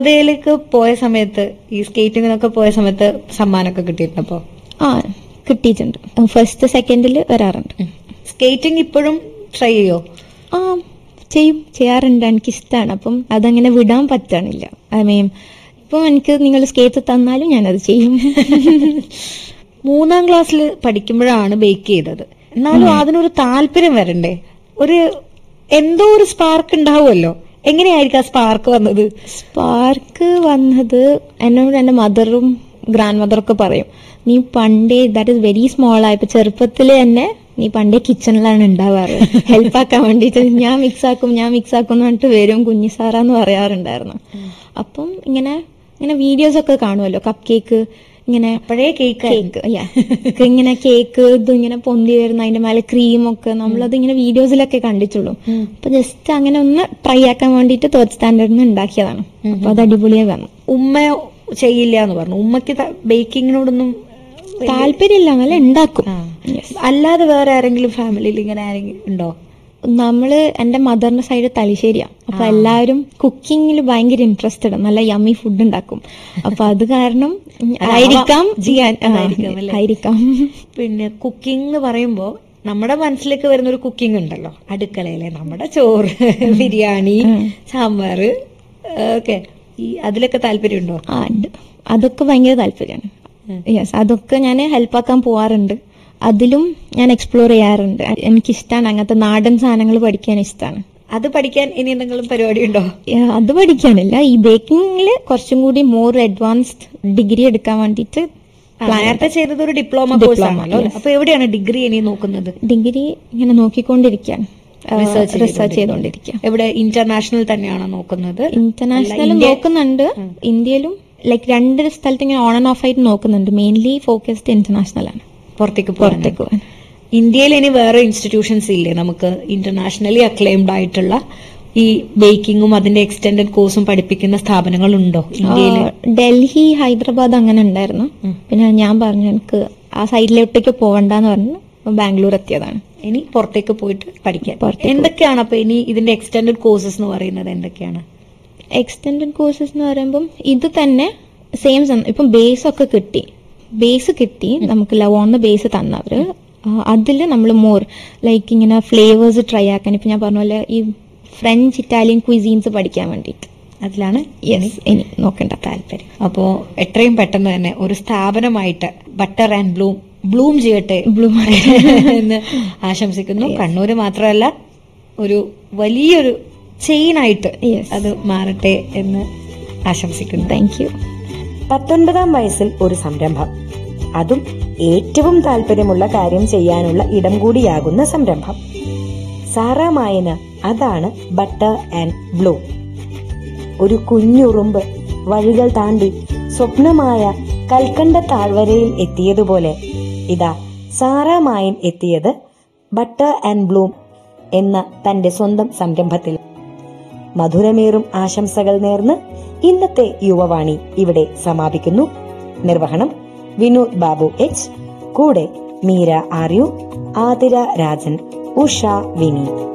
ദേശീയതയിലേക്ക് പോയ സമയത്ത് ഈ സ്കേറ്റിങ്ങിനൊക്കെ പോയ സമയത്ത് സമ്മാനമൊക്കെ കിട്ടിയിട്ടുണ്ടപ്പോ ആ കിട്ടിയിട്ടുണ്ട് ഫസ്റ്റ് സെക്കൻഡിൽ വരാറുണ്ട് സ്കേറ്റിംഗ് ഇപ്പോഴും ട്രൈ ചെയ്യോ ആ ചെയ്യും ചെയ്യാറുണ്ട് എനിക്കിഷ്ടമാണ് അപ്പം അതങ്ങനെ വിടാൻ പറ്റണില്ല ഐ മീൻ ഇപ്പം എനിക്ക് നിങ്ങൾ സ്കേറ്റ് തന്നാലും ഞാനത് ചെയ്യും മൂന്നാം ക്ലാസ്സിൽ പഠിക്കുമ്പോഴാണ് ബേക്ക് ചെയ്തത് എന്നാലും അതിനൊരു താല്പര്യം വരണ്ടേ ഒരു എന്തോ ഒരു സ്പാർക്ക് ഉണ്ടാവുമല്ലോ എങ്ങനെയായിരിക്കും ആ സ്പാർക്ക് വന്നത് സ്പാർക്ക് വന്നത് എന്നോട് എൻ്റെ മദറും ഗ്രാൻഡ് മദറൊക്കെ പറയും നീ പണ്ടേ ദാറ്റ് ഇസ് വെരി സ്മോൾ ആയപ്പോ ചെറുപ്പത്തിൽ തന്നെ നീ പണ്ടേ കിച്ചണിലാണ് ഉണ്ടാവാറ് ഹെൽപ്പ് ആക്കാൻ വേണ്ടിയിട്ട് ഞാൻ മിക്സ് ആക്കും ഞാൻ മിക്സ് ആക്കും എന്ന് പറഞ്ഞിട്ട് വരും കുഞ്ഞി സാറാന്ന് പറയാറുണ്ടായിരുന്നു അപ്പം ഇങ്ങനെ ഇങ്ങനെ വീഡിയോസ് ഒക്കെ കാണുമല്ലോ കപ്പ് കേക്ക് ഇങ്ങനെ പഴയ കേക്ക് കേക്ക് ഇങ്ങനെ കേക്ക് ഇത് ഇങ്ങനെ പൊന്തി വരുന്ന അതിന്റെ മേലെ ക്രീം ഒക്കെ നമ്മളത് ഇങ്ങനെ വീഡിയോസിലൊക്കെ കണ്ടിട്ടുള്ളൂ അപ്പൊ ജസ്റ്റ് അങ്ങനെ ഒന്ന് ട്രൈ ആക്കാൻ വേണ്ടിയിട്ട് തേർഡ് സ്റ്റാൻഡേർഡിന് ഉണ്ടാക്കിയതാണ് അപ്പൊ അത് അടിപൊളിയായി വന്നു ഉമ്മ ചെയ്യില്ല എന്ന് പറഞ്ഞു ഉമ്മക്ക് ബേക്കിങ്ങിനോടൊന്നും താല്പര്യമില്ല അങ്ങനെ ഉണ്ടാക്കും ആ. അല്ലാതെ വേറെ ആരെങ്കിലും ഫാമിലിയിൽ ഇങ്ങനെ ആരെങ്കിലും ഉണ്ടോ നമ്മള് എന്റെ മദറിന്റെ സൈഡ് തലശ്ശേരിയാ അപ്പൊ എല്ലാവരും കുക്കിങ്ങിൽ ഭയങ്കര ഇൻട്രസ്റ്റഡ് നല്ല യമ്മി ഫുഡ് ഉണ്ടാക്കും അപ്പൊ അത് കാരണം ആയിരിക്കാം ചെയ്യാൻ ആ, അതായിരിക്കാം അല്ലേ? ആയിരിക്കാം പിന്നെ കുക്കിംഗ് എന്ന് പറയുമ്പോ നമ്മുടെ മനസ്സിലേക്ക് വരുന്ന ഒരു കുക്കിംഗ് ഉണ്ടല്ലോ അടുക്കളയിലെ നമ്മുടെ ചോറ് ബിരിയാണി സാമ്പാർ ഓക്കെ ഈ അതിലൊക്കെ താല്പര്യമുണ്ടോ ആ ഉണ്ട് അതൊക്കെ ഭയങ്കര താല്പര്യമാണ് യെസ് അതൊക്കെ ഞാൻ ഹെൽപ്പാക്കാൻ പോവാറുണ്ട് അതിലും ഞാൻ എക്സ്പ്ലോർ ചെയ്യാറുണ്ട് എനിക്കിഷ്ടമാണ് അങ്ങനത്തെ നാടൻ സാധനങ്ങൾ പഠിക്കാൻ ഇഷ്ടമാണ് അത് പഠിക്കാൻ ഇനി എന്തെങ്കിലും പരിപാടി ഉണ്ടോ അത് പഠിക്കാനില്ല ഈ ബേക്കിങ്ങിൽ കുറച്ചും കൂടി മോർ അഡ്വാൻസ്ഡ് ഡിഗ്രി എടുക്കാൻ വേണ്ടിയിട്ട് നേരത്തെ ചെയ്തത് ഒരു ഡിപ്ലോമ കോഴ്സ് ആണല്ലോ അല്ലേ? അപ്പൊ എവിടെയാണ് ഡിഗ്രി ഇനി നോക്കുന്നത് ഡിഗ്രി ഇങ്ങനെ നോക്കിക്കൊണ്ടിരിക്കുകയാണ് റിസർച്ച് ചെയ്തുകൊണ്ടിരിക്കുക എവിടെ ഇന്റർനാഷണൽ തന്നെയാണോ നോക്കുന്നത് ഇന്റർനാഷണൽ നോക്കുന്നുണ്ട് ഇന്ത്യയിലും ലൈക്ക് രണ്ട് സ്ഥലത്ത് ഇങ്ങനെ ഓൺ ആൻഡ് ഓഫ് ആയിട്ട് നോക്കുന്നുണ്ട് മെയിൻലി ഫോക്കസ്ഡ് ഇന്റർനാഷണൽ ആണ് പുറത്തേക്ക് പോകാൻ പുറത്തേക്ക് പോകാൻ ഇന്ത്യയിൽ ഇനി വേറെ ഇൻസ്റ്റിറ്റ്യൂഷൻസ് ഇല്ലേ നമുക്ക് ഇന്റർനാഷണലി അക്ലെയിംഡ് ആയിട്ടുള്ള ഈ ബേക്കിങ്ങും അതിന്റെ എക്സ്റ്റെൻഡഡ് കോഴ്സും പഠിപ്പിക്കുന്ന സ്ഥാപനങ്ങൾ ഉണ്ടോ ഇന്ത്യയിൽ ആ, ഡൽഹി ഹൈദരാബാദ് അങ്ങനെ ഉണ്ടായിരുന്നു പിന്നെ ഞാൻ പറഞ്ഞു എനിക്ക് ആ സൈഡിലോട്ടേക്ക് പോവണ്ടെന്ന് പറഞ്ഞു അപ്പൊ ബാംഗ്ലൂർ എത്തിയതാണ് ഇനി പുറത്തേക്ക് പോയിട്ട് പഠിക്കാൻ പുറത്തേക്ക് എന്തൊക്കെയാണ് അപ്പൊ ഇനി ഇതിന്റെ എക്സ്റ്റെൻഡഡ് കോഴ്സസ് എന്ന് പറയുന്നത് എന്തൊക്കെയാണ് എക്സ്റ്റെൻഡഡ് കോഴ്സസ് എന്ന് പറയുമ്പം ഇത് തന്നെ സെയിം ഇപ്പം ബേസ് ഒക്കെ കിട്ടി ബേസ് കിട്ടി നമുക്ക് ലവോണിന് ബേസ് തന്നവര് അതിൽ നമ്മൾ മോർ ലൈക്ക് ഇങ്ങനെ ഫ്ലേവേഴ്സ് ട്രൈ ആക്കാൻ ഇപ്പൊ ഞാൻ പറഞ്ഞ പോലെ ഈ ഫ്രഞ്ച് ഇറ്റാലിയൻ ക്വിസീൻസ് പഠിക്കാൻ വേണ്ടിയിട്ട് അതിലാണ് യെസ് ഇനി നോക്കണ്ട താല്പര്യം അപ്പോ എത്രയും പെട്ടെന്ന് തന്നെ ഒരു സ്ഥാപനമായിട്ട് ബട്ടർ ആൻഡ് ബ്ലൂം ബ്ലൂം ചെയ്യട്ടെ ബ്ലൂം എന്ന് ആശംസിക്കുന്നു കണ്ണൂര് മാത്രമല്ല ഒരു വലിയൊരു ചെയിനായിട്ട് Yes. അത് മാറട്ടെ എന്ന് ആശംസിക്കുന്നു താങ്ക് യു പത്തൊൻപതാം വയസ്സിൽ ഒരു സംരംഭം അതും ഏറ്റവും താല്പര്യമുള്ള കാര്യം ചെയ്യാനുള്ള ഇടം കൂടിയാകുന്ന സംരംഭം സാറാമായന് അതാണ് ബട്ടർ ആൻഡ് ബ്ലൂ ഒരു കുഞ്ഞുറുമ്പ് വഴികൾ താണ്ടി സ്വപ്നമായ കൽക്കണ്ട താഴ്വരയിൽ എത്തിയതുപോലെ ഇതാ സാറാമായൻ എത്തിയത് ബട്ടർ ആൻഡ് ബ്ലൂം എന്ന തന്റെ സ്വന്തം സംരംഭത്തിൽ മധുരമേറും ആശംസകൾ നേർന്ന് ഇന്നത്തെ യുവവാണി ഇവിടെ സമാപിക്കുന്നു നിർവഹണം വിനോദ് ബാബു എച്ച് കൂടെ മീര ആർയു ആതിര രാജൻ ഉഷ വിനി